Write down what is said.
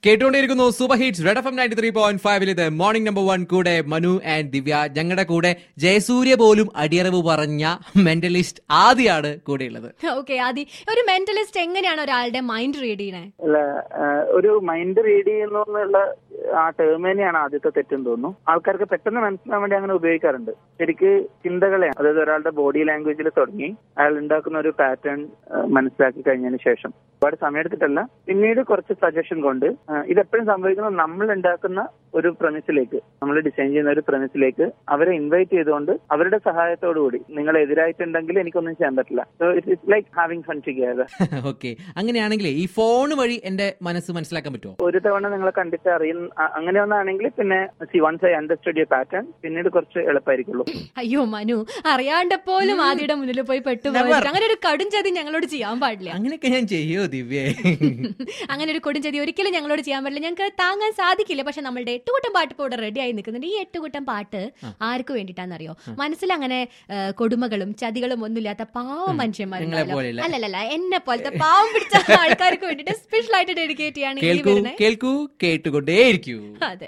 കേട്ടുകൊണ്ടിരിക്കുന്നു super hits red F M ninety three point ഫൈവിൽ ഇത് മോർണിംഗ് നമ്പർ വൺ കൂടെ മനു ആൻഡ് ദിവ്യ ഞങ്ങളുടെ കൂടെ ജയസൂര്യ പോലും അടിയറവ് പറഞ്ഞ മെന്റലിസ്റ്റ് ആദ്യമാണ് കൂടെയുള്ളത് ഓക്കെ ആദി ഒരു മെന്റലിസ്റ്റ് എങ്ങനെയാണ് ഒരാളുടെ മൈൻഡ് റീഡ് ചെയ്യണേ അല്ല ആ, ഒരു മൈൻഡ് റീഡ് ചെയ്യുന്നു എന്നുള്ള ആ ടേം തന്നെയാണ് ആദ്യത്തെ തെറ്റെന്ന് തോന്നുന്നു ആൾക്കാർക്ക് പെട്ടെന്ന് മനസ്സിലാൻ വേണ്ടി അങ്ങനെ ഉപയോഗിക്കാറുണ്ട് ശരിക്ക് ചിന്തകളെ അതായത് ഒരാളുടെ ബോഡി ലാംഗ്വേജിൽ തുടങ്ങി അയാൾ ഉണ്ടാക്കുന്ന ഒരു പാറ്റേൺ മനസ്സിലാക്കി കഴിഞ്ഞതിന് ശേഷം ഒരുപാട് സമയമെടുത്തിട്ടല്ല പിന്നീട് കുറച്ച് സജഷൻ കൊണ്ട് ആ, ഇതെപ്പോഴും സംഭവിക്കുന്നത് നമ്മൾ ഉണ്ടാക്കുന്ന ഒരു പ്രമിസിലേക്ക് നമ്മൾ ഡിസൈൻ ചെയ്യുന്ന ഒരു പ്രമിസിലേക്ക് അവരെ ഇൻവൈറ്റ് ചെയ്തുകൊണ്ട് അവരുടെ സഹായത്തോടു കൂടി നിങ്ങൾ എതിരായിട്ടുണ്ടെങ്കിൽ എനിക്കൊന്നും ചെയ്യാൻ പറ്റില്ല so it is like having fun together okay അങ്ങനെയാണെങ്കിലേ ഈ ഫോൺ വഴി എന്റെ മനസ്സ് മനസ്സിലാക്കാൻ പറ്റുമോ ഒരു തവണ നിങ്ങളെ കണ്ടിട്ട് അറിയുന്ന അ- അങ്ങനെ ഒന്നാണെങ്കിൽ പിന്നെ see once I understood you pattern പിന്നീട് കുറച്ച് എളുപ്പമായിരിക്കുള്ളൂ അയ്യോ മനു അറിയാണ്ട് പോലും ആദിയുടെ മുന്നിൽ പോയി പെട്ടുപോയി അങ്ങനെ ഒരു കടും ചതി ഞങ്ങളോട് ചെയ്യാൻ പാടില്ല അങ്ങനെയൊക്കെ ഞാൻ ചെയ്യോ ദിവ്യേ അങ്ങനെ ഒരു കൊടും ചതി ഒരിക്കലും ഞങ്ങളോട് ചെയ്യാൻ പറ്റില്ല ഞങ്ങൾക്ക് താങ്ങാൻ സാധിക്കില്ല പക്ഷെ നമ്മളുടെ എട്ടുകൂട്ടം പാട്ട് ഇപ്പോൾ ഇവിടെ റെഡി ആയി നിൽക്കുന്നുണ്ട് ഈ എട്ടുകൂട്ടം പാട്ട് ആർക്ക് വേണ്ടിയിട്ടാണെന്നറിയോ മനസ്സിൽ അങ്ങനെ ആ, കൊടുമകളും ചതികളും ഒന്നുമില്ലാത്ത പാവം മനുഷ്യന്മാരുണ്ടല്ലോ പോലെയുള്ള. അല്ലല്ല എന്നെ പോലത്തെ പാവം പിടിച്ച ആൾക്കാർക്ക് വേണ്ടിയിട്ട് സ്പെഷ്യൽ ആയിട്ട് ഡെഡിക്കേറ്റ് ചെയ്യാണ് ഈ കേൾക്കൂ വരുന്നത് കേൾക്കൂ കേട്ടുകൊണ്ടേയിരിക്കൂ അതെ